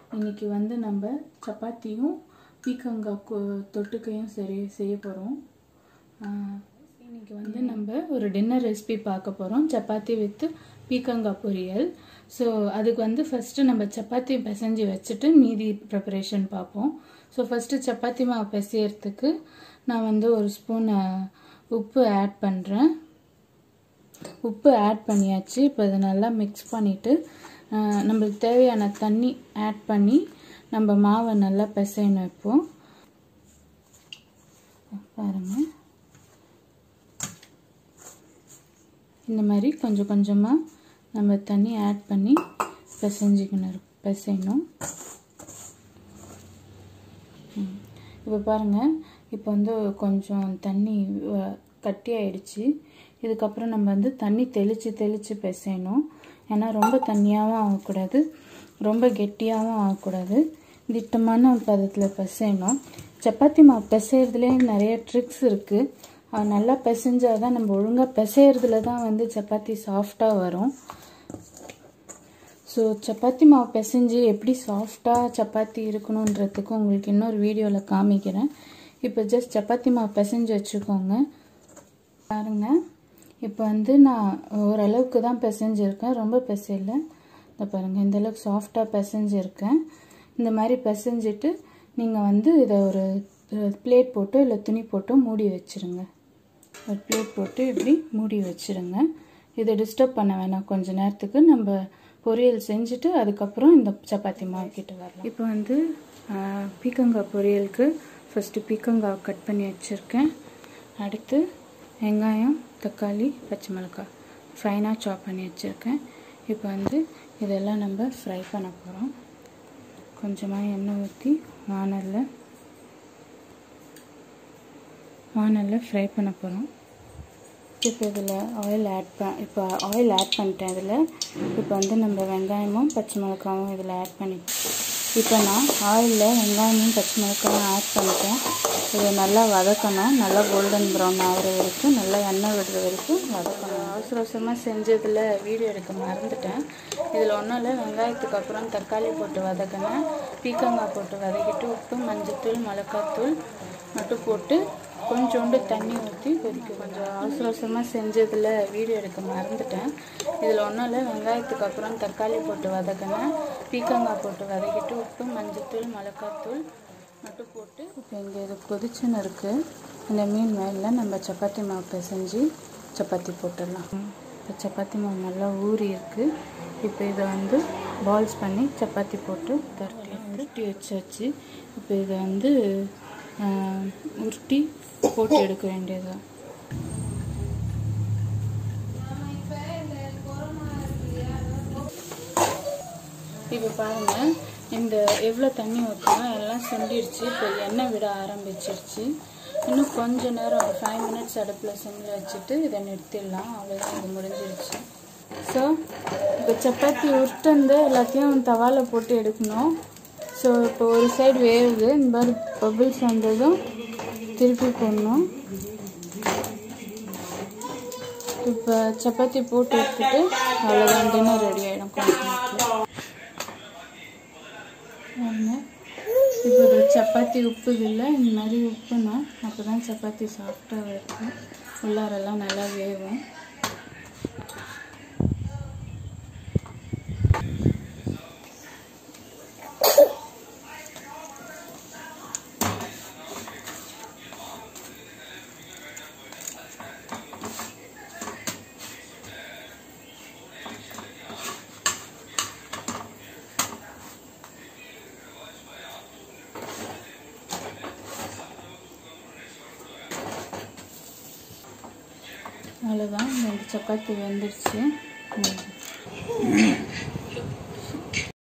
இன்னைக்கு வந்து நம்ம சப்பாத்தியும் பீக்கங்காய் கொ- தொட்டுக்கையும் சரி செய்ய போகிறோம் இன்னைக்கு வந்து நம்ம ஒரு டின்னர் ரெசிபி பார்க்க போகிறோம் சப்பாத்தி வித் பீக்கங்காய் பொரியல் ஸோ அதுக்கு வந்து ஃபஸ்ட்டு நம்ம சப்பாத்தி பிசைஞ்சு வச்சுட்டு மீதி ப்ரிப்பரேஷன் பார்ப்போம் ஸோ ஃபஸ்ட்டு சப்பாத்தி மாவு பிசையறதுக்கு நான் வந்து ஒரு ஸ்பூன் உப்பு ஆட் பண்ணுறேன் உப்பு ஆட் பண்ணியாச்சு இப்போ இதை நல்லா மிக்ஸ் பண்ணிவிட்டு நம்மளுக்கு தேவையான தண்ணி ஆட் பண்ணி நம்ம மாவை நல்லா பிசையணும் இப்போ பாருங்க இந்த மாதிரி கொஞ்சம் கொஞ்சமாக நம்ம தண்ணி ஆட் பண்ணி பிசைஞ்சிக்கணும் இருக்கு- பிசையணும் ம். இப்போ பாருங்கள் இப்போ வந்து கொஞ்சம் தண்ணி அஹ், கட்டி ஆயிடுச்சு இதுக்கப்புறம் நம்ம வந்து தண்ணி தெளித்து தெளித்து பிசையணும் ஏன்னா ரொம்ப தண்ணியாகவும் ஆகக்கூடாது ரொம்ப கெட்டியாகவும் ஆகக்கூடாது திட்டமான பதத்தில் பிசையணும் சப்பாத்தி மாவு பிசைறதுலேயே நிறைய ட்ரிக்ஸ் இருக்குது அது நல்லா பிசைஞ்சால் தான் நம்ம ஒழுங்காக பிசைறதுல தான் வந்து சப்பாத்தி சாஃப்டாக வரும் ஸோ சப்பாத்தி மாவு பிசைஞ்சு எப்படி சாஃப்டாக சப்பாத்தி இருக்கணுன்றதுக்கு உங்களுக்கு இன்னொரு வீடியோவில் காமிக்கிறேன் இப்போ ஜஸ்ட் சப்பாத்தி மாவு பிசைஞ்சு வச்சுக்கோங்க பாருங்க இப்போ வந்து நான் ஓரளவுக்கு தான் பிசைஞ்சிருக்கேன் ரொம்ப பிசையல இந்த பாருங்கள் இந்த அளவுக்கு சாஃப்டாக பிசைஞ்சிருக்கேன் இந்த மாதிரி பிசைஞ்சிட்டு நீங்கள் வந்து இதை ஒரு பிளேட் போட்டு இல்லை துணி போட்டு மூடி வச்சிருங்க ஒரு பிளேட் போட்டு இப்படி மூடி வச்சிருங்க இதை டிஸ்டர்ப் பண்ண வேணாம் கொஞ்ச நேரத்துக்கு நம்ம பொரியல் செஞ்சுட்டு அதுக்கப்புறம் இந்த சப்பாத்தி மாவு கிட்ட வரலாம் இப்போ வந்து ஆஹ், பீக்கங்காய் பொரியலுக்கு ஃபஸ்ட்டு பீக்கங்காய் கட் பண்ணி வச்சுருக்கேன் அடுத்து வெங்காயம் தக்காளி பச்சை மிளகாய் ஃபைனாக சாப் பண்ணி வச்சுருக்கேன் இப்போ வந்து இதெல்லாம் நம்ம ஃப்ரை பண்ண போகிறோம் கொஞ்சமாக எண்ணெய் ஊற்றி வானலில் வானலில் ஃப்ரை பண்ண போகிறோம் இப்போ இதில் ஆயில் ஆட் ப இப்போ ஆயில் ஆட் பண்ணிட்டேன் இதில் இப்போ வந்து நம்ம வெங்காயமும் பச்சை மிளகாவும் இதில் ஆட் பண்ணி இப்போ நான் ஆயிலில் வெங்காயமும் பச்சை மிளகாவும் ஆட் பண்ணிட்டேன் இதை நல்லா வதக்கணும் நல்லா கோல்டன் ப்ரௌன் ஆகிற வரைக்கும் நல்லா எண்ணெய் விடுற வரைக்கும் வதக்கணும் அவசர அவசரமாக செஞ்சதில் வீடியோ எடுக்க மறந்துட்டேன் இதில் ஒன்றும் இல்லை வெங்காயத்துக்கு அப்புறம் தக்காளி போட்டு வதக்கினேன் பீக்கங்காய் போட்டு வதக்கிட்டு உப்பு மஞ்சத்தூள் மிளகாத்தூள் மட்டும் போட்டு கொஞ்சோண்டு தண்ணி ஊற்றி கொதிக்க கொஞ்சம் அவசர அவசரமாக செஞ்சதில் வீடியோ எடுக்க மறந்துட்டேன் இதில் ஒன்றும் இல்லை வெங்காயத்துக்கு அப்புறம் தக்காளி போட்டு வதக்கினேன் பீக்கங்காய் போட்டு வதக்கிட்டு உப்பு மஞ்சத்தூள் மிளகாத்தூள் மட்டும் போட்டு இப்போ இங்கே இது கொதிச்சுன்னு இருக்குது இந்த மீன் மேலே நம்ம சப்பாத்தி மாவு பிசைஞ்சு சப்பாத்தி போட்டுடலாம் இப்போ சப்பாத்தி மாவு நல்லா ஊறி இருக்குது இப்போ இதை வந்து பால்ஸ் பண்ணி சப்பாத்தி போட்டு தரட்டி உருட்டி வச்சாச்சு இப்போ இதை வந்து ஆஹ், உருட்டி போட்டு எடுக்க வேண்டியது இப்போ பாருங்க இந்த எவ்வளோ தண்ணி ஊற்றணும் எல்லாம் சுண்டிடுச்சு இப்போ எண்ணெய் விட ஆரம்பிச்சிருச்சு இன்னும் கொஞ்ச நேரம் ஒரு ஃபைவ் மினிட்ஸ் அடுப்பில் செஞ்சு வச்சுட்டு இதை நிறுத்திடலாம் அவ்வளோதான் இது முடிஞ்சிருச்சு ஸோ இப்போ சப்பாத்தி உருட்டு எல்லாத்தையும் தவால போட்டு எடுக்கணும் ஸோ இப்போ ஒரு சைடு வேவுது இந்த மாதிரி பபிள்ஸ் வந்ததும் திருப்பி போடணும் இப்போ சப்பாத்தி போட்டு எடுத்துட்டு அவ்வளோதான் டின்னர் ரெடி ஆகிடும் கொஞ்சம் நேரத்தில் பாருங்க. இப்போ ஒரு சப்பாத்தி உப்பு இல்லை இந்த மாதிரி உப்புனா அப்போ தான் சப்பாத்தி சாஃப்டாக இருக்கும் உள்ளாரெல்லாம் நல்லா வேகும் அவ்வளோதான் இந்த சப்பாத்தி வெந்துருச்சு ம்.